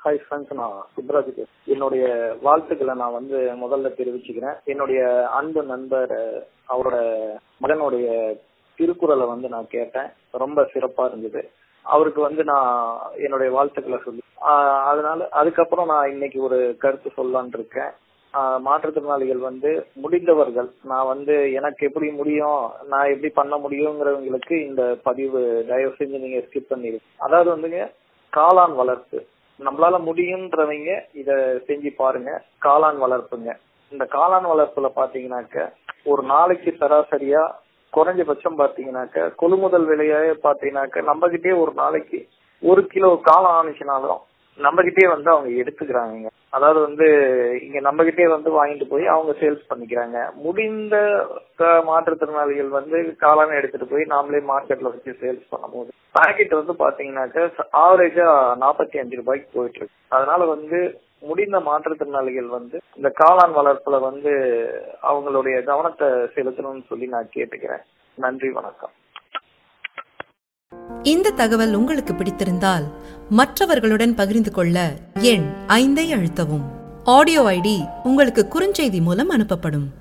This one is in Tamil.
ஹாய் ஃப்ரெண்ட்ஸ் நான் சுப்ராஜ் பேசுறேன். என்னுடைய வாழ்த்துக்களை நான் வந்து முதல்ல தெரிவிச்சுக்கிறேன் என்னுடைய அன்பு நண்பர் அஹ், அவரோட மகனுடைய திருக்குறளை வந்து நான் கேட்டேன் ரொம்ப சிறப்பா இருந்தது அவருக்கு வந்து நான் என்னுடைய வாழ்த்துக்களை சொல்லி ஆஹ், அதனால அதுக்கப்புறம் நான் இன்னைக்கு ஒரு கருத்து சொல்லலான் இருக்கேன் ஆஹ், மாற்றுத்திறனாளிகள் வந்து முடிந்தவர்கள் நான் வந்து எனக்கு எப்படி முடியும் நான் எப்படி பண்ண முடியுங்கிறவங்களுக்கு இந்த பதிவு தயவு செஞ்சு நீங்க ஸ்கிப் பண்ணிருங்க அதாவது வந்துங்க காளான் வளர்ப்பு நம்மளால முடியுன்றவங்க இத செஞ்சு பாருங்க காளான் வளர்ப்புங்க இந்த காளான் வளர்ப்புல பாத்தீங்கன்னாக்க ஒரு நாளைக்கு சராசரியா குறைஞ்சபட்சம் பாத்தீங்கன்னாக்க கொள்முதல் விலையாவே பாத்தீங்கன்னாக்க நம்ம கிட்டே ஒரு நாளைக்கு ஒரு கிலோ காளான் ஆனிச்சுனாலும் நம்ம கிட்டே வந்து அவங்க எடுத்துக்கிறாங்க அதாவது வந்து இங்க நம்ம கிட்டே வந்து வாங்கிட்டு போய் அவங்க சேல்ஸ் பண்ணிக்கிறாங்க முடிந்த க- மாற்றுத்திறனாளிகள் வந்து காளான் எடுத்துட்டு போய் நாமளே மார்க்கெட்ல வச்சு சேல்ஸ் பண்ணும்போது பாக்கெட் வந்து பாத்தீங்கன்னாக்க ஆவரேஜா நாற்பத்தி அஞ்சு ரூபாய்க்கு போயிட்டு இருக்கு அதனால வந்து முடிந்த மாற்றுத்திறனாளிகள் வந்து இந்த காளான் வளர்ப்புல வந்து அவங்களுடைய கவனத்தை செலுத்தணும்னு சொல்லி நான் கேட்டுக்கிறேன் நன்றி வணக்கம் இந்த தகவல் உங்களுக்கு பிடித்திருந்தால் மற்றவர்களுடன் பகிர்ந்து கொள்ள எண் ஐந்தை அழுத்தவும் ஆடியோ ஐடி உங்களுக்கு குறுஞ்செய்தி மூலம் அனுப்பப்படும்